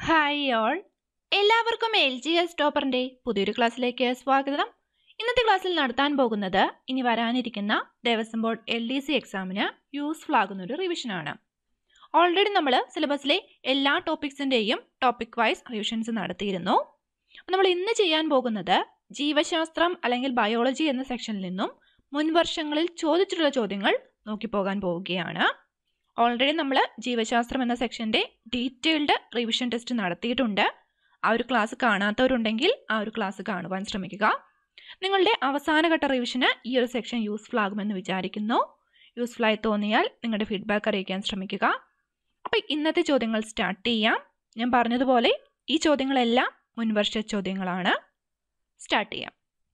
hi all എല്ലാവർക്കും L G S ടോപ്പറിന്റെ പുതിയൊരു ക്ലാസ്സിലേക്ക് സ്വാഗതം ഇന്നത്തെ ക്ലാസ്സിൽ നടത്താൻ പോകുന്നത് ഇനി വരാനിരിക്കുന്ന Devaswom board L D C എക്സാമിന് യൂസ്ഫുൾ ആകുന്ന ഒരു റിവിഷനാണ് ഓൾറെഡി നമ്മൾ സിലബസിലെ എല്ലാ ടോപ്പിക്സിൻ്റെയും ടോപ്പിക് വൈസ് റിവിഷൻസ് നടത്തിയിരുന്നു അപ്പോൾ നമ്മൾ ഇന്ന് ചെയ്യാൻ പോകുന്നത് ജീവശാസ്ത്രം അല്ലെങ്കിൽ ബയോളജി എന്ന സെക്ഷനിൽ നിന്നും മുൻ വർഷങ്ങളിൽ ചോദിച്ചിട്ടുള്ള ചോദ്യങ്ങൾ നോക്കിപ്പോകാൻ പോവുകയാണ് ഓൾറെഡി നമ്മൾ ജീവശാസ്ത്രം എന്ന സെക്ഷൻ്റെ ഡീറ്റെയിൽഡ് റിവിഷൻ ടെസ്റ്റ് നടത്തിയിട്ടുണ്ട് ആ ഒരു ക്ലാസ് കാണാത്തവരുണ്ടെങ്കിൽ ആ ഒരു ക്ലാസ് കാണുവാൻ ശ്രമിക്കുക നിങ്ങളുടെ അവസാനഘട്ട റിവിഷന് ഈ ഒരു സെക്ഷൻ യൂസ്ഫുൾ ആകുമെന്ന് വിചാരിക്കുന്നു യൂസ്ഫുൾ ആയി തോന്നിയാൽ നിങ്ങളുടെ ഫീഡ്ബാക്ക് അറിയിക്കാൻ ശ്രമിക്കുക അപ്പോൾ ഇന്നത്തെ ചോദ്യങ്ങൾ സ്റ്റാർട്ട് ചെയ്യാം ഞാൻ പറഞ്ഞതുപോലെ ഈ ചോദ്യങ്ങളെല്ലാം മുൻവർഷ ചോദ്യങ്ങളാണ് സ്റ്റാർട്ട് ചെയ്യാം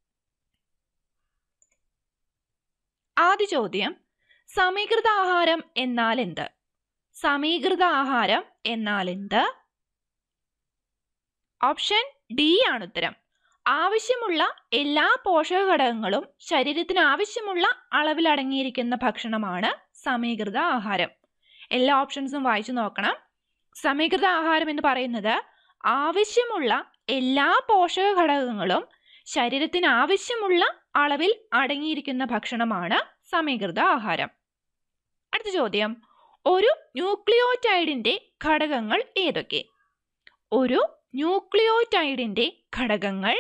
ആദ്യ ചോദ്യം സമീകൃത ആഹാരം എന്നാൽ എന്ത് സമീകൃത ആഹാരം എന്നാൽ എന്ത് ഓപ്ഷൻ ഡി ആണ് ഉത്തരം ആവശ്യമുള്ള എല്ലാ പോഷക ഘടകങ്ങളും ശരീരത്തിന് ആവശ്യമുള്ള അളവിൽ അടങ്ങിയിരിക്കുന്ന ഭക്ഷണമാണ് സമീകൃത ആഹാരം എല്ലാ ഓപ്ഷൻസും വായിച്ചു നോക്കണം സമീകൃത ആഹാരം എന്ന് പറയുന്നത് ആവശ്യമുള്ള എല്ലാ പോഷക ഘടകങ്ങളും ശരീരത്തിന് ആവശ്യമുള്ള അളവിൽ അടങ്ങിയിരിക്കുന്ന ഭക്ഷണമാണ് സമീകൃത ആഹാരം അടുത്ത ചോദ്യം ഒരു ന്യൂക്ലിയോടൈഡിന്റെ ഘടകങ്ങൾ ഏതൊക്കെ ഒരു ന്യൂക്ലിയോടൈഡിന്റെ ഘടകങ്ങൾ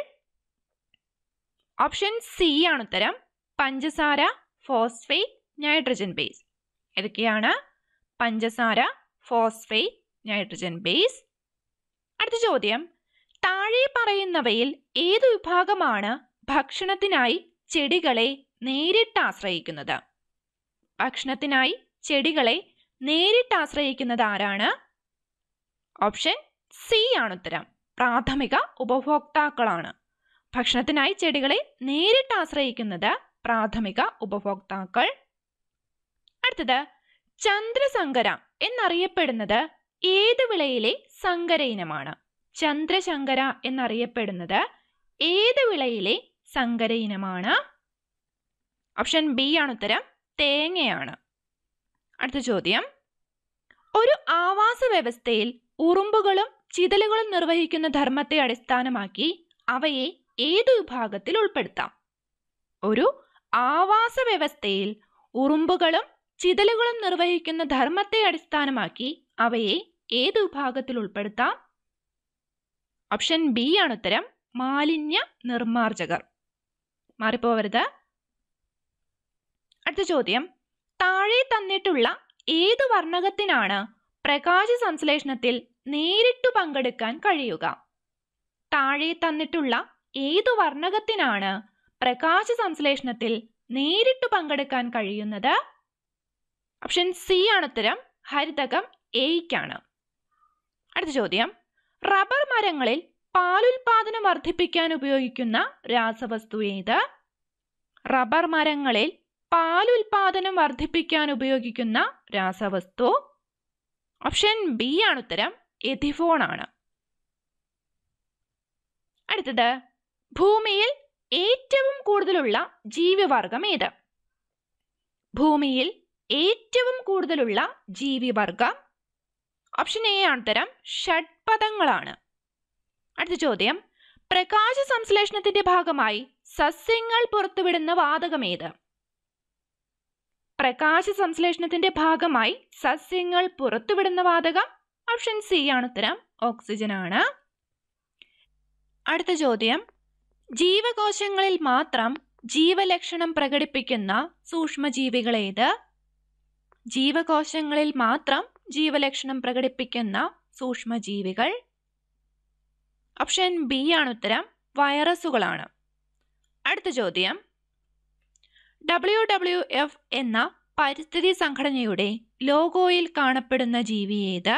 ഓപ്ഷൻ സി ആണ് ഉത്തരം പഞ്ചസാര ഫോസ്ഫേറ്റ് നൈട്രജൻ ബേസ് ഏതൊക്കെയാണ് പഞ്ചസാര ഫോസ്ഫേറ്റ് നൈട്രജൻ ബേസ് അടുത്ത ചോദ്യം താഴെ പറയുന്നവയിൽ ഏതു വിഭാഗമാണ് ഭക്ഷണത്തിനായി ചെടികളെ നേരിട്ട് ആശ്രയിക്കുന്നത് ഭക്ഷണത്തിനായി ചെടികളെ നേരിട്ട് ആശ്രയിക്കുന്നത് ആരാണ് ഓപ്ഷൻ സി ആണ് ഉത്തരം പ്രാഥമിക ഉപഭോക്താക്കളാണ് ഭക്ഷണത്തിനായി ചെടികളെ നേരിട്ട് ആശ്രയിക്കുന്നത് പ്രാഥമിക ഉപഭോക്താക്കൾ അടുത്തത് ചന്ദ്രസങ്കര എന്നറിയപ്പെടുന്നത് ഏത് വിളയിലെ സങ്കര ഇനമാണ് ചന്ദ്രശങ്കര എന്നറിയപ്പെടുന്നത് ഏത് വിളയിലെ സങ്കര ഇനമാണ് ഓപ്ഷൻ ബി ആണ് ഉത്തരം തേങ്ങയാണ് അടുത്ത ചോദ്യം ഒരു ആവാസ വ്യവസ്ഥയിൽ ഉറുമ്പുകളും ചിതലുകളും നിർവഹിക്കുന്ന ധർമ്മത്തെ അടിസ്ഥാനമാക്കി അവയെ ഏതു വിഭാഗത്തിൽ ഉൾപ്പെടുത്താം ഒരു ആവാസ വ്യവസ്ഥയിൽ ഉറുമ്പുകളും ചിതലുകളും നിർവഹിക്കുന്ന ധർമ്മത്തെ അടിസ്ഥാനമാക്കി അവയെ ഏതു വിഭാഗത്തിൽ ഉൾപ്പെടുത്താം ഓപ്ഷൻ ബി ആണ് ഉത്തരം മാലിന്യ നിർമാർജകർ മാറിപ്പോവരുത് അടുത്ത ചോദ്യം താഴെ തന്നിട്ടുള്ള ഏതു വർണ്ണകത്തിനാണ് പ്രകാശ സംശ്ലേഷണത്തിൽ നേരിട്ടു പങ്കെടുക്കാൻ കഴിയുക താഴെ തന്നിട്ടുള്ള ഏതു വർണ്ണകത്തിനാണ് പ്രകാശ സംശ്ലേഷണത്തിൽ നേരിട്ടു പങ്കെടുക്കാൻ കഴിയുന്നത് ഓപ്ഷൻ സി ആണ് ഉത്തരം ഹരിതകം എയ്ക്കാണ് അടുത്ത ചോദ്യം റബ്ബർ മരങ്ങളിൽ പാലുൽപാദനം വർദ്ധിപ്പിക്കാൻ ഉപയോഗിക്കുന്ന രാസവസ്തു ഏത് റബ്ബർ മരങ്ങളിൽ പാലുൽപാദനം വർദ്ധിപ്പിക്കാൻ ഉപയോഗിക്കുന്ന രാസവസ്തു ഓപ്ഷൻ ബി ആണ് ഉത്തരം എഥിഫോൺ ആണ് അടുത്തത് ഭൂമിയിൽ ഏറ്റവും കൂടുതലുള്ള ജീവിവർഗം ഏത് ഭൂമിയിൽ ഏറ്റവും കൂടുതലുള്ള ജീവിവർഗം ഓപ്ഷൻ എ ആണ് ഉത്തരം ഷഡ്പദങ്ങളാണ് അടുത്ത ചോദ്യം പ്രകാശ സംശ്ലേഷണത്തിന്റെ ഭാഗമായി സസ്യങ്ങൾ പുറത്തുവിടുന്ന വാതകം ഏത് പ്രകാശ സംശ്ലേഷണത്തിന്റെ ഭാഗമായി സസ്യങ്ങൾ പുറത്തുവിടുന്ന വാതകം ഓപ്ഷൻ സി ആണ് ഉത്തരം ഓക്സിജൻ ആണ് അടുത്ത ചോദ്യം ജീവകോശങ്ങളിൽ മാത്രം ജീവലക്ഷണം പ്രകടിപ്പിക്കുന്ന സൂക്ഷ്മജീവികൾ ഏത് ജീവകോശങ്ങളിൽ മാത്രം ജീവലക്ഷണം പ്രകടിപ്പിക്കുന്ന സൂക്ഷ്മജീവികൾ ഓപ്ഷൻ ബി ആണ് ഉത്തരം വൈറസുകളാണ് അടുത്ത ചോദ്യം ഡബ്ല്യു ഡബ്ല്യു എഫ് എന്ന പരിസ്ഥിതി സംഘടനയുടെ ലോഗോയിൽ കാണപ്പെടുന്ന ജീവി ഏത്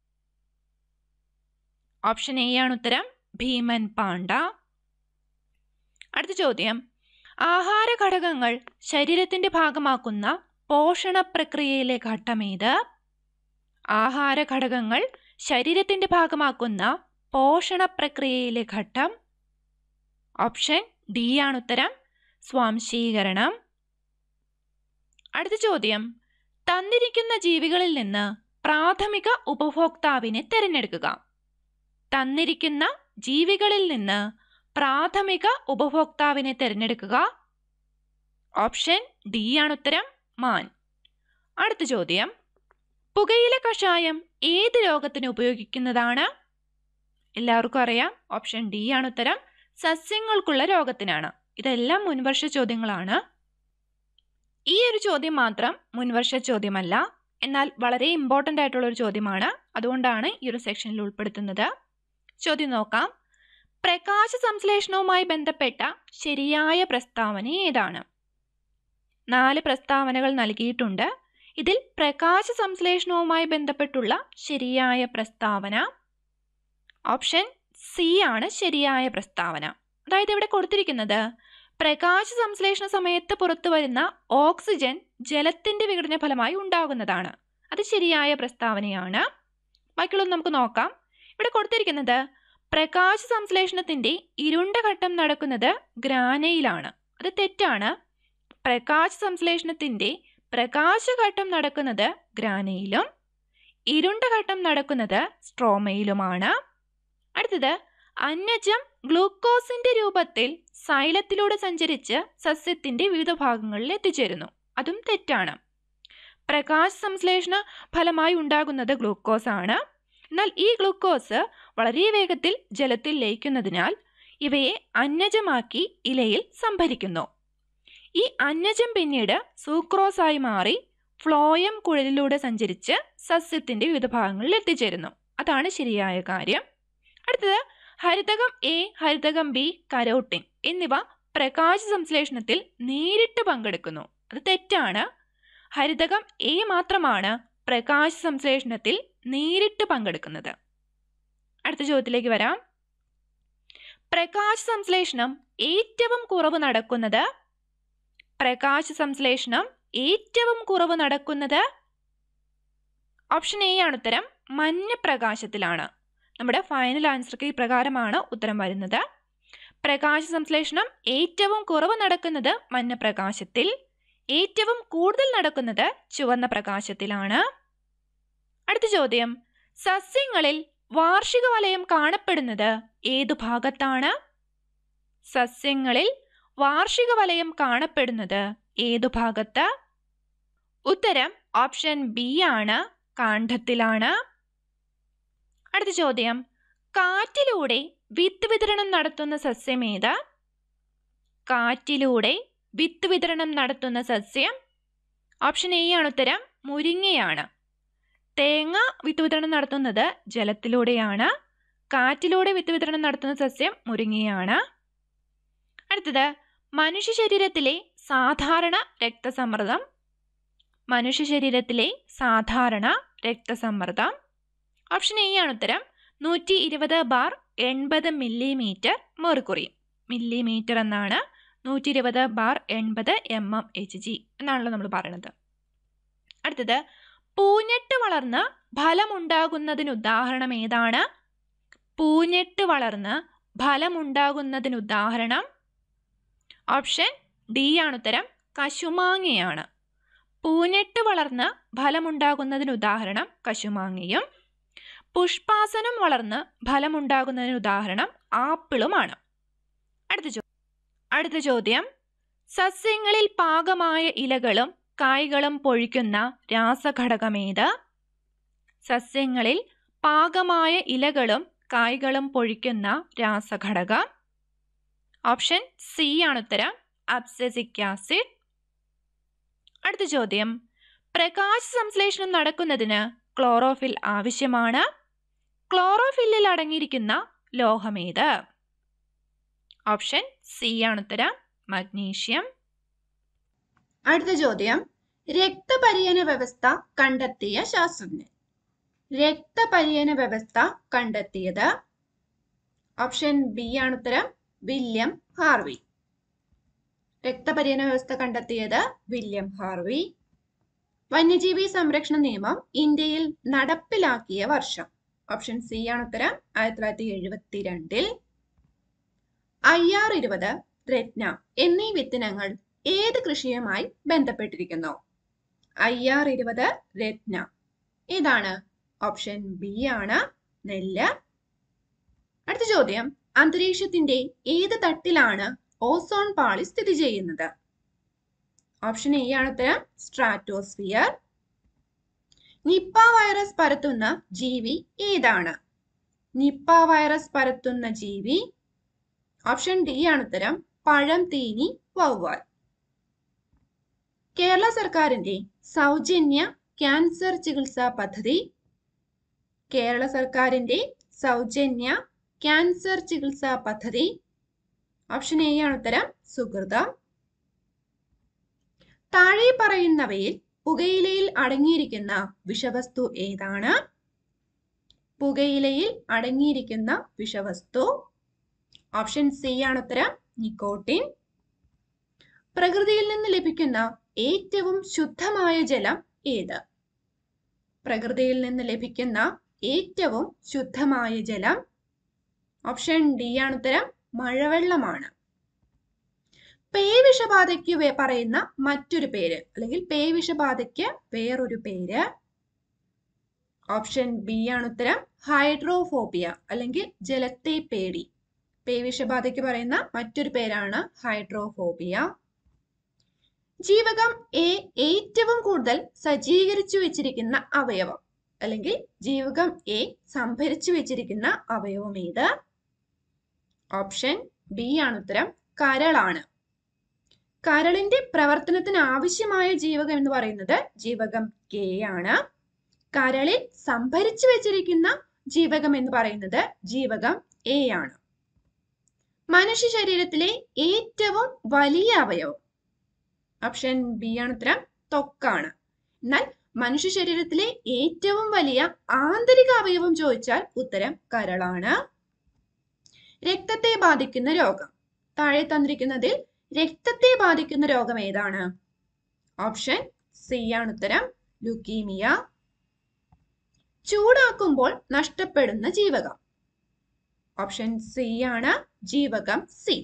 ഓപ്ഷൻ എ ആണ് ഉത്തരം ഭീമൻ പാണ്ട അടുത്ത ചോദ്യം ആഹാര ഘടകങ്ങൾ ശരീരത്തിന്റെ ഭാഗമാക്കുന്ന പോഷണ പ്രക്രിയയിലെ ഘട്ടമേത് ആഹാര ഘടകങ്ങൾ ശരീരത്തിന്റെ ഭാഗമാക്കുന്ന പോഷണ പ്രക്രിയയിലെ ഘട്ടം ഓപ്ഷൻ ഡി ആണ് ഉത്തരം സ്വാംശീകരണം അടുത്ത ചോദ്യം തന്നിരിക്കുന്ന ജീവികളിൽ നിന്ന് പ്രാഥമിക ഉപഭോക്താവിനെ തിരഞ്ഞെടുക്കുക തന്നിരിക്കുന്ന ജീവികളിൽ നിന്ന് പ്രാഥമിക ഉപഭോക്താവിനെ തിരഞ്ഞെടുക്കുക ഓപ്ഷൻ ഡി ആണ് ഉത്തരം മാൻ അടുത്ത ചോദ്യം പുകയില കഷായം ഏത് രോഗത്തിന് ഉപയോഗിക്കുന്നതാണ് എല്ലാവർക്കും അറിയാം ഓപ്ഷൻ ഡി ആണ് ഉത്തരം സസ്യങ്ങൾക്കുള്ള രോഗത്തിനാണ് ഇതെല്ലാം മുൻവർഷ ചോദ്യങ്ങളാണ് ഈ ഒരു ചോദ്യം മാത്രം മുൻവർഷ ചോദ്യമല്ല എന്നാൽ വളരെ ഇമ്പോർട്ടൻ്റ് ആയിട്ടുള്ള ഒരു ചോദ്യമാണ് അതുകൊണ്ടാണ് ഈ ഒരു സെക്ഷനിൽ ഉൾപ്പെടുത്തുന്നത് ചോദ്യം നോക്കാം പ്രകാശ സംശ്ലേഷണവുമായി ബന്ധപ്പെട്ട ശരിയായ പ്രസ്താവന ഏതാണ് നാല് പ്രസ്താവനകൾ നൽകിയിട്ടുണ്ട് ഇതിൽ പ്രകാശ സംശ്ലേഷണവുമായി ബന്ധപ്പെട്ടുള്ള ശരിയായ പ്രസ്താവന ഓപ്ഷൻ സി ആണ് ശരിയായ പ്രസ്താവന അതായത് ഇവിടെ കൊടുത്തിരിക്കുന്നത് പ്രകാശ സംശ്ലേഷണ സമയത്ത് പുറത്തു വരുന്ന ഓക്സിജൻ ജലത്തിന്റെ വിഘടന ഫലമായി ഉണ്ടാകുന്നതാണ് അത് ശരിയായ പ്രസ്താവനയാണ് ബാക്കിയുള്ളത് നമുക്ക് നോക്കാം ഇവിടെ കൊടുത്തിരിക്കുന്നത് പ്രകാശ സംശ്ലേഷണത്തിന്റെ ഇരുണ്ട ഘട്ടം നടക്കുന്നത് ഗ്രാനയിലാണ് അത് തെറ്റാണ് പ്രകാശ സംശ്ലേഷണത്തിന്റെ പ്രകാശഘട്ടം നടക്കുന്നത് ഗ്രാനയിലും ഇരുണ്ട ഘട്ടം നടക്കുന്നത് സ്ട്രോമയിലുമാണ് അടുത്തത് അന്നജം ഗ്ലൂക്കോസിന്റെ രൂപത്തിൽ സൈലത്തിലൂടെ സഞ്ചരിച്ച് സസ്യത്തിന്റെ വിവിധ ഭാഗങ്ങളിൽ എത്തിച്ചേരുന്നു അതും തെറ്റാണ് പ്രകാശ സംശ്ലേഷണ ഫലമായി ഉണ്ടാകുന്നത് ഗ്ലൂക്കോസ് ആണ് എന്നാൽ ഈ ഗ്ലൂക്കോസ് വളരെ വേഗത്തിൽ ജലത്തിൽ ലയിക്കുന്നതിനാൽ ഇവയെ അന്നജമാക്കി ഇലയിൽ സംഭരിക്കുന്നു ഈ അന്നജം പിന്നീട് സൂക്രോസായി മാറി ഫ്ലോയം കുഴലിലൂടെ സഞ്ചരിച്ച് സസ്യത്തിന്റെ വിവിധ ഭാഗങ്ങളിൽ എത്തിച്ചേരുന്നു അതാണ് ശരിയായ കാര്യം അടുത്തത് ഹരിതകം എ ഹരിതകം ബി കരോട്ടിൻ എന്നിവ പ്രകാശ സംശ്ലേഷണത്തിൽ നേരിട്ട് പങ്കെടുക്കുന്നു അത് തെറ്റാണ് ഹരിതകം എ മാത്രമാണ് പ്രകാശ സംശ്ലേഷണത്തിൽ നേരിട്ട് പങ്കെടുക്കുന്നത് അടുത്ത ചോദ്യത്തിലേക്ക് വരാം പ്രകാശ സംശ്ലേഷണം ഏറ്റവും കുറവ് നടക്കുന്നത് പ്രകാശ സംശ്ലേഷണം ഏറ്റവും കുറവ് നടക്കുന്നത് ഓപ്ഷൻ എ ആണ് ഉത്തരം മഞ്ഞ പ്രകാശത്തിലാണ് നമ്മുടെ ഫൈനൽ ആൻസർക്ക് ഈ പ്രകാരമാണ് ഉത്തരം വരുന്നത് പ്രകാശ സംശ്ലേഷണം ഏറ്റവും കുറവ് നടക്കുന്നത് മഞ്ഞ പ്രകാശത്തിൽ ഏറ്റവും കൂടുതൽ നടക്കുന്നത് ചുവന്ന പ്രകാശത്തിലാണ് അടുത്ത ചോദ്യം സസ്യങ്ങളിൽ വാർഷിക വലയം കാണപ്പെടുന്നത് ഏതു ഭാഗത്താണ് സസ്യങ്ങളിൽ വാർഷിക വലയം കാണപ്പെടുന്നത് ഏതു ഭാഗത്ത് ഉത്തരം ഓപ്ഷൻ ബി ആണ് കാണ്ഡത്തിലാണ് അടുത്ത ചോദ്യം കാറ്റിലൂടെ വിത്ത് വിതരണം നടത്തുന്ന സസ്യം ഏത് കാറ്റിലൂടെ വിത്ത് വിതരണം നടത്തുന്ന സസ്യം ഓപ്ഷൻ എ ആണ് ഉത്തരം മുരിങ്ങയാണ് തേങ്ങ വിത്ത് വിതരണം നടത്തുന്നത് ജലത്തിലൂടെയാണ് കാറ്റിലൂടെ വിത്ത് വിതരണം നടത്തുന്ന സസ്യം മുരിങ്ങയാണ് അടുത്തത് മനുഷ്യ ശരീരത്തിലെ സാധാരണ രക്തസമ്മർദ്ദം മനുഷ്യ ശരീരത്തിലെ സാധാരണ രക്തസമ്മർദ്ദം ഓപ്ഷൻ എ ആണ് ഉത്തരം നൂറ്റി ഇരുപത് ബാർ എൺപത് മില്ലിമീറ്റർ മെർക്കുറി മില്ലിമീറ്റർ എന്നാണ് നൂറ്റി ഇരുപത് ബാർ എൺപത് എം എം എച്ച് ജി എന്നാണല്ലോ നമ്മൾ പറയുന്നത് അടുത്തത് പൂഞ്ഞെട്ട് വളർന്ന് ഫലമുണ്ടാകുന്നതിന് ഉദാഹരണം ഏതാണ് പൂഞ്ഞെട്ട് വളർന്ന് ഫലമുണ്ടാകുന്നതിന് ഉദാഹരണം ഓപ്ഷൻ ഡി ആണ് ഉത്തരം കശുമാങ്ങയാണ് പൂഞ്ഞെട്ട് വളർന്ന് ഫലമുണ്ടാകുന്നതിന് ഉദാഹരണം കശുമാങ്ങയും പുഷ്പാസനം വളർന്ന് ഫലമുണ്ടാകുന്നതിന് ഉദാഹരണം ആപ്പിളുമാണ് അടുത്ത ചോ അടുത്ത ചോദ്യം സസ്യങ്ങളിൽ പാകമായ ഇലകളും കായ്കളും പൊഴിക്കുന്ന രാസഘടകമേത് സസ്യങ്ങളിൽ പാകമായ ഇലകളും കായ്കളും പൊഴിക്കുന്ന രാസഘടകം ഓപ്ഷൻ സി ആണ് ഉത്തരം അബ്സെസിക് ആസിഡ് അടുത്ത ചോദ്യം പ്രകാശ സംശ്ലേഷണം നടക്കുന്നതിന് ക്ലോറോഫിൽ ആവശ്യമാണ് ക്ലോറോഫില്ലിൽ അടങ്ങിയിരിക്കുന്ന ലോഹമേത് ഓപ്ഷൻ സി ആണ് ഉത്തരം മഗ്നീഷ്യം അടുത്ത ചോദ്യം രക്തപര്യന വ്യവസ്ഥ കണ്ടെത്തിയ ശാസ്ത്രജ്ഞൻ രക്തപര്യന വ്യവസ്ഥ കണ്ടെത്തിയത് ഓപ്ഷൻ ബി ആണ് ഉത്തരം വില്യം ഹാർവി രക്തപര്യന വ്യവസ്ഥ കണ്ടെത്തിയത് വില്യം ഹാർവി വന്യജീവി സംരക്ഷണ നിയമം ഇന്ത്യയിൽ നടപ്പിലാക്കിയ വർഷം ഓപ്ഷൻ സി ആണ് ഉത്തരം ആയിരത്തി തൊള്ളായിരത്തി എഴുപത്തിരണ്ടിൽ ഐ ആർ ഇരുപത് രത്ന എന്നീ വിത്തിനങ്ങൾ ഏത് കൃഷിയുമായി ബന്ധപ്പെട്ടിരിക്കുന്നു ഐ ആർ ഇരുപത് രത്ന ഏതാണ് ഓപ്ഷൻ ബി ആണ് നെല്ല് അടുത്ത ചോദ്യം അന്തരീക്ഷത്തിന്റെ ഏത് തട്ടിലാണ് ഓസോൺ പാളി സ്ഥിതി ചെയ്യുന്നത് ഓപ്ഷൻ എ ആണ് ഉത്തരം സ്ട്രാറ്റോസ്ഫിയർ നിപ്പ വൈറസ് പരത്തുന്ന ജീവി ഏതാണ് നിപ്പ വൈറസ് പരത്തുന്ന ജീവി ഓപ്ഷൻ ഡി ആണ് ഉത്തരം പഴം തീനി വവ്വാൽ കേരള സർക്കാരിന്റെ സൗജന്യ ക്യാൻസർ ചികിത്സാ പദ്ധതി കേരള സർക്കാരിന്റെ സൗജന്യ ക്യാൻസർ ചികിത്സാ പദ്ധതി ഓപ്ഷൻ എ ആണ് ഉത്തരം സുഹൃതം താഴെ പറയുന്നവയിൽ പുകയിലയിൽ അടങ്ങിയിരിക്കുന്ന വിഷവസ്തു ഏതാണ് പുകയിലയിൽ അടങ്ങിയിരിക്കുന്ന വിഷവസ്തു ഓപ്ഷൻ സി ആണ് ഉത്തരം നിക്കോട്ടിൻ പ്രകൃതിയിൽ നിന്ന് ലഭിക്കുന്ന ഏറ്റവും ശുദ്ധമായ ജലം ഏത് പ്രകൃതിയിൽ നിന്ന് ലഭിക്കുന്ന ഏറ്റവും ശുദ്ധമായ ജലം ഓപ്ഷൻ ഡി ആണ് ഉത്തരം മഴവെള്ളമാണ് പേവിഷബാധയ്ക്ക് വേ- പറയുന്ന മറ്റൊരു പേര് അല്ലെങ്കിൽ പേവിഷബാധയ്ക്ക് വേറൊരു പേര് ഓപ്ഷൻ ബി ആണ് ഉത്തരം ഹൈഡ്രോഫോബിയ അല്ലെങ്കിൽ ജലത്തെ പേടി പേവിഷബാധയ്ക്ക് പറയുന്ന മറ്റൊരു പേരാണ് ഹൈഡ്രോഫോബിയ ജീവകം എ ഏറ്റവും കൂടുതൽ സജ്ജീകരിച്ചു വെച്ചിരിക്കുന്ന അവയവം അല്ലെങ്കിൽ ജീവകം എ സംഭരിച്ചു വെച്ചിരിക്കുന്ന അവയവം ഏത് ഓപ്ഷൻ ബി ആണ് ഉത്തരം കരളാണ് കരളിന്റെ പ്രവർത്തനത്തിന് ആവശ്യമായ ജീവകം എന്ന് പറയുന്നത് ജീവകം കെ ആണ് കരളിൽ സംഭരിച്ചു വെച്ചിരിക്കുന്ന ജീവകം എന്ന് പറയുന്നത് ജീവകം എ ആണ് മനുഷ്യ ശരീരത്തിലെ ഏറ്റവും വലിയ അവയവം ഓപ്ഷൻ ബി ആണ് ഉത്തരം ത്വക്കാണ് എന്നാൽ മനുഷ്യ ശരീരത്തിലെ ഏറ്റവും വലിയ ആന്തരിക അവയവം ചോദിച്ചാൽ ഉത്തരം കരളാണ് രക്തത്തെ ബാധിക്കുന്ന രോഗം താഴെ തന്നിരിക്കുന്നതിൽ രക്തത്തെ ബാധിക്കുന്ന രോഗം ഏതാണ് ഓപ്ഷൻ സി ആണ് ഉത്തരം ലുക്കീമിയ ചൂടാക്കുമ്പോൾ നഷ്ടപ്പെടുന്ന ജീവകം ഓപ്ഷൻ സി ആണ് ജീവകം സി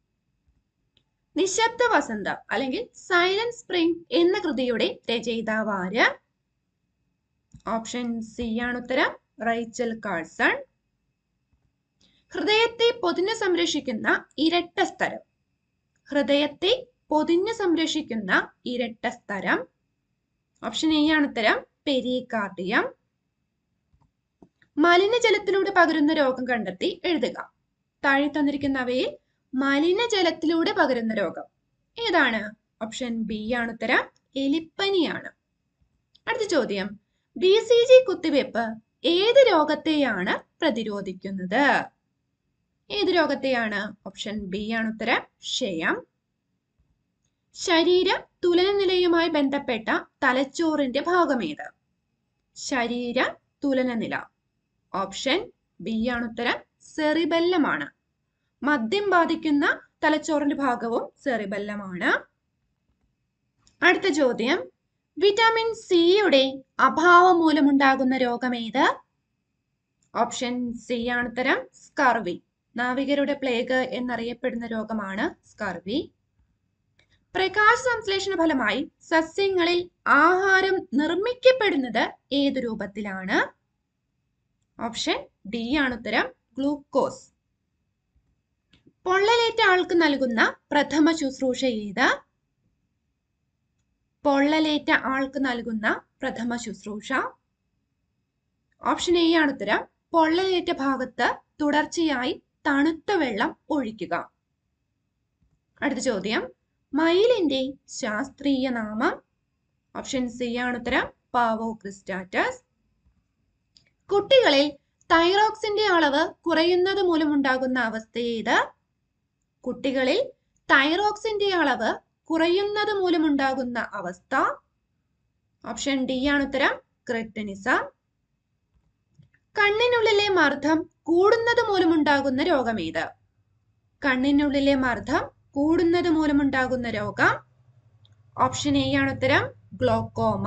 നിശബ്ദ വസന്ത അല്ലെങ്കിൽ സൈലന്റ് സ്പ്രിംഗ് എന്ന കൃതിയുടെ രചയിതാവ് ആര് ഓപ്ഷൻ സി ആണ് ഉത്തരം റൈച്ചൽ കാൾസൺ ഹൃദയത്തെ പൊതിഞ്ഞു സംരക്ഷിക്കുന്ന ഇരട്ട സ്ഥലം ഹൃദയത്തെ പൊതിഞ്ഞു സംരക്ഷിക്കുന്ന ഇരട്ട സ്ഥലം ഓപ്ഷൻ എ ആണ് ഉത്തരം പെരികാർഡിയം മലിനജലത്തിലൂടെ പകരുന്ന രോഗം കണ്ടെത്തി എഴുതുക താഴെ തന്നിരിക്കുന്നവയിൽ മലിനജലത്തിലൂടെ പകരുന്ന രോഗം ഏതാണ് ഓപ്ഷൻ ബി ആണ് ഉത്തരം എലിപ്പനിയാണ് അടുത്ത ചോദ്യം ബി സി ജി കുത്തിവയ്പ്പ് ഏത് രോഗത്തെയാണ് പ്രതിരോധിക്കുന്നത് ഏത് രോഗത്തെയാണ് ഓപ്ഷൻ ബി ആണ് ഉത്തരം ക്ഷയം ശരീര തുലനനിലയുമായി ബന്ധപ്പെട്ട തലച്ചോറിന്റെ ഭാഗമേത് ശരീര തുലനനില ഓപ്ഷൻ ബി ആണ് ഉത്തരം സെറിബെല്ലമാണ് മദ്യം ബാധിക്കുന്ന തലച്ചോറിന്റെ ഭാഗവും സെറിബെല്ലമാണ് അടുത്ത ചോദ്യം വിറ്റാമിൻ സിയുടെ അഭാവം മൂലമുണ്ടാകുന്ന രോഗം ഏത് ഓപ്ഷൻ സി ആണ് ഉത്തരം സ്കർവി നാവികരുടെ പ്ലേഗ് എന്നറിയപ്പെടുന്ന രോഗമാണ് സ്കർവി പ്രകാശ സംശ്ലേഷണ ഫലമായി സസ്യങ്ങളിൽ ആഹാരം നിർമ്മിക്കപ്പെടുന്നത് ഏത് രൂപത്തിലാണ് ഓപ്ഷൻ ഡി ആണ് ഉത്തരം ഗ്ലൂക്കോസ് പൊള്ളലേറ്റ ആൾക്ക് നൽകുന്ന പ്രഥമ ശുശ്രൂഷ ഏത് പൊള്ളലേറ്റ ആൾക്ക് നൽകുന്ന പ്രഥമ ശുശ്രൂഷ ഓപ്ഷൻ എ ആണ് ഉത്തരം പൊള്ളലേറ്റ ഭാഗത്ത് തുടർച്ചയായി തണുത്ത വെള്ളം ഒഴിക്കുക അടുത്ത ചോദ്യം മയിലിന്റെ ശാസ്ത്രീയ നാമം ഓപ്ഷൻ സി ആണ് ഉത്തരം പാവോ ക്രിസ്റ്റാറ്റസ് കുട്ടികളിൽ തൈറോക്സിന്റെ അളവ് കുറയുന്നത് മൂലമുണ്ടാകുന്ന അവസ്ഥ ഏത് കുട്ടികളിൽ തൈറോക്സിന്റെ അളവ് കുറയുന്നത് മൂലമുണ്ടാകുന്ന അവസ്ഥ ഓപ്ഷൻ ഡി ആണ് ഉത്തരം ക്രെറ്റനിസം കണ്ണിനുള്ളിലെ മർദ്ദം കൂടുന്നത് മൂലമുണ്ടാകുന്ന രോഗം ഏത് കണ്ണിനുള്ളിലെ മർദ്ദം കൂടുന്നത് മൂലമുണ്ടാകുന്ന രോഗം ഓപ്ഷൻ എ ആണ് ഉത്തരം ഗ്ലോക്കോമ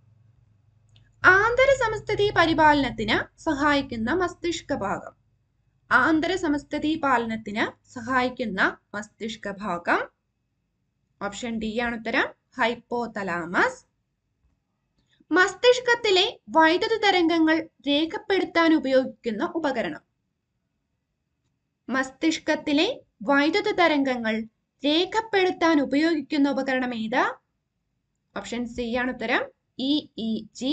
ആന്തര സമസ്ഥിതി പരിപാലനത്തിന് സഹായിക്കുന്ന മസ്തിഷ്ക ഭാഗം ആന്തര സമസ്ഥിതി പാലനത്തിന് സഹായിക്കുന്ന മസ്തിഷ്ക ഭാഗം ഓപ്ഷൻ ഡി ആണ് ഉത്തരം ഹൈപ്പോതലാമസ് മസ്തിഷ്കത്തിലെ വൈദ്യുത തരംഗങ്ങൾ രേഖപ്പെടുത്താൻ ഉപയോഗിക്കുന്ന ഉപകരണം മസ്തിഷ്കത്തിലെ വൈദ്യുത തരംഗങ്ങൾ രേഖപ്പെടുത്താൻ ഉപയോഗിക്കുന്ന ഉപകരണം ഏത് ഓപ്ഷൻ സി ആണ് ഉത്തരം ഇ ഇ ജി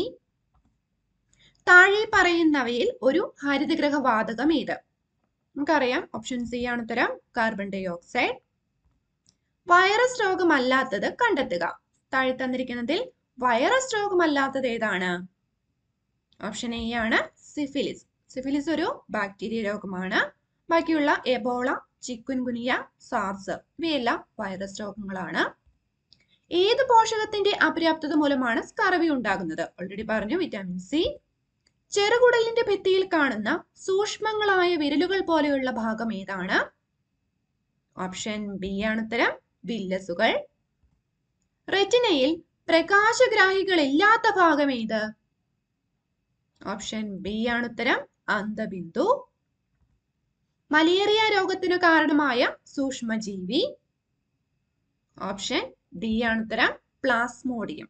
താഴെ പറയുന്നവയിൽ ഒരു ഹരിതഗ്രഹ വാതകം ഏത് നമുക്കറിയാം ഓപ്ഷൻ സി ആണ് ഉത്തരം കാർബൺ ഡൈ ഓക്സൈഡ് വൈറസ് രോഗമല്ലാത്തത് കണ്ടെത്തുക താഴെ തന്നിരിക്കുന്നതിൽ വൈറസ് രോഗമല്ലാത്തത് ഏതാണ് ഓപ്ഷൻ എ ആണ് സിഫിലിസ് സിഫിലിസ് ഒരു ബാക്ടീരിയ രോഗമാണ് ബാക്കിയുള്ള എബോള ചിക്കുൻ ഗുനിയ സാർസ് ഇവയെല്ലാം വൈറസ് രോഗങ്ങളാണ് ഏത് പോഷകത്തിന്റെ അപര്യാപ്തത മൂലമാണ് സ്കർവി ഉണ്ടാകുന്നത് ഓൾറെഡി പറഞ്ഞു വിറ്റാമിൻ സി ചെറുകുടലിന്റെ ഭിത്തിയിൽ കാണുന്ന സൂക്ഷ്മങ്ങളായ വിരലുകൾ പോലെയുള്ള ഭാഗം ഏതാണ് ഓപ്ഷൻ ബി ആണ് ഉത്തരം വില്ലസുകൾ റെറ്റിനയിൽ പ്രകാശഗ്രാഹികൾ ഇല്ലാത്ത ഭാഗം ഏത് ഓപ്ഷൻ ബി ആണ് ഉത്തരം അന്തബിന്ദു മലേറിയ രോഗത്തിനു കാരണമായ സൂക്ഷ്മജീവി ഓപ്ഷൻ ഡി ആണ് ഉത്തരം പ്ലാസ്മോഡിയം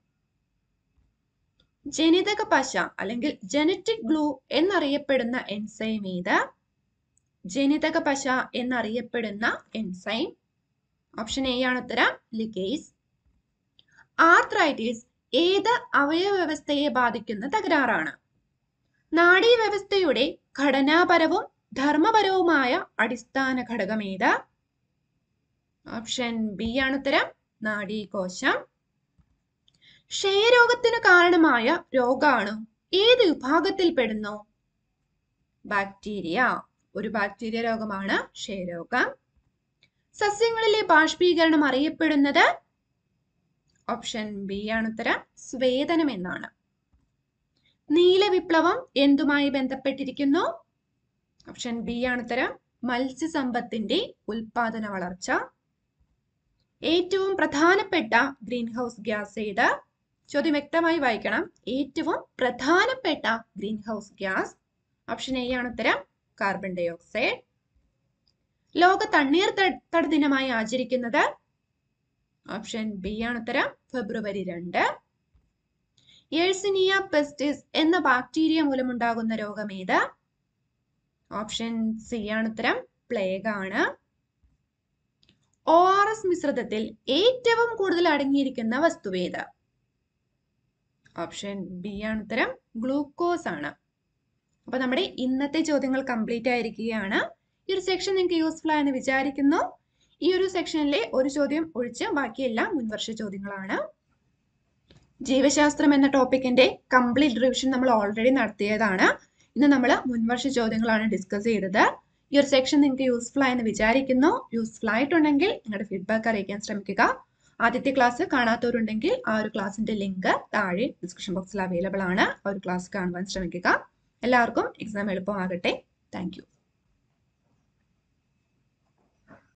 ജനിതക പശ അല്ലെങ്കിൽ ജനറ്റിക് ഗ്ലൂ എന്നറിയപ്പെടുന്ന എൻസൈം ഏത് ജനിതക പശ എന്നറിയപ്പെടുന്ന എൻസൈം ഓപ്ഷൻ എ ആണ് ഉത്തരം ലിഗേസ് ആർത്രൈറ്റിസ് ഏത് അവയവ്യവസ്ഥയെ ബാധിക്കുന്ന തകരാറാണ് നാഡീവ്യവസ്ഥയുടെ ഘടനാപരവും ധർമ്മപരവുമായ അടിസ്ഥാന ഘടകം ഏത് ഓപ്ഷൻ ബി ആണ് ഉത്തരം നാഡീകോശം ക്ഷയരോഗത്തിന് കാരണമായ രോഗാണു ഏത് വിഭാഗത്തിൽ പെടുന്നു ബാക്ടീരിയ ഒരു ബാക്ടീരിയ രോഗമാണ് ക്ഷയരോഗം സസ്യങ്ങളിലെ ബാഷ്പീകരണം അറിയപ്പെടുന്നത് ഓപ്ഷൻ ബി ആണ് ഉത്തരം സ്വേദനം എന്നാണ് നീലവിപ്ലവം എന്തുമായി ബന്ധപ്പെട്ടിരിക്കുന്നു ഓപ്ഷൻ ബി ആണ് ഉത്തരം മത്സ്യസമ്പത്തിന്റെ ഉൽപാദന വളർച്ച ഏറ്റവും പ്രധാനപ്പെട്ട ഗ്രീൻ ഹൗസ് ഗ്യാസ് ഏത് ചോദ്യം വ്യക്തമായി വായിക്കണം ഏറ്റവും പ്രധാനപ്പെട്ട greenhouse gas option A ആണ് ഉത്തരം കാർബൺ ഡൈ ഓക്സൈഡ് ലോക തണ്ണീർ തട ദിനമായി ആചരിക്കുന്നത് ഓപ്ഷൻ ബി ആണ് ഉത്തരം ഫെബ്രുവരി രണ്ട് യേഴ്സിനിയ പെസ്റ്റിസ് എന്ന ബാക്ടീരിയ മൂലമുണ്ടാകുന്ന രോഗം ഏത് ഓപ്ഷൻ സി ആണ് ഉത്തരം പ്ലേഗ് ആണ് ഒ ആർ എസ് മിശ്രിതത്തിൽ ഏറ്റവും കൂടുതൽ അടങ്ങിയിരിക്കുന്ന വസ്തുവേത് ഓപ്ഷൻ ബി ആണ് ഉത്തരം ഗ്ലൂക്കോസ് ആണ് അപ്പൊ നമ്മുടെ ഇന്നത്തെ ചോദ്യങ്ങൾ കംപ്ലീറ്റ് ആയിരിക്കുകയാണ് ഈ ഒരു സെക്ഷൻ നിങ്ങൾക്ക് യൂസ്ഫുൾ ആയെന്ന് വിചാരിക്കുന്നു ഈ ഒരു സെക്ഷനിലെ ഒരു ചോദ്യം ഒഴിച്ച് ബാക്കിയെല്ലാം മുൻവർഷ ചോദ്യങ്ങളാണ് ജീവശാസ്ത്രം എന്ന ടോപ്പിക്കിന്റെ കംപ്ലീറ്റ് റിവിഷൻ നമ്മൾ ഓൾറെഡി നടത്തിയതാണ് ഇന്ന് നമ്മൾ മുൻവർഷ ചോദ്യങ്ങളാണ് ഡിസ്കസ് ചെയ്തത് ഈ ഒരു സെക്ഷൻ നിങ്ങൾക്ക് യൂസ്ഫുൾ ആയെന്ന് വിചാരിക്കുന്നു യൂസ്ഫുൾ ആയിട്ടുണ്ടെങ്കിൽ നിങ്ങളുടെ ഫീഡ്ബാക്ക് അറിയിക്കാൻ ശ്രമിക്കുക ആദ്യത്തെ ക്ലാസ് കാണാത്തവരുണ്ടെങ്കിൽ ആ ഒരു ക്ലാസ്സിന്റെ ലിങ്ക് താഴെ ഡിസ്ക്രിപ്ഷൻ ബോക്സിൽ അവൈലബിൾ ആണ് ആ ഒരു ക്ലാസ് കാണുവാൻ ശ്രമിക്കുക എല്ലാവർക്കും എക്സാം എളുപ്പമാകട്ടെ താങ്ക്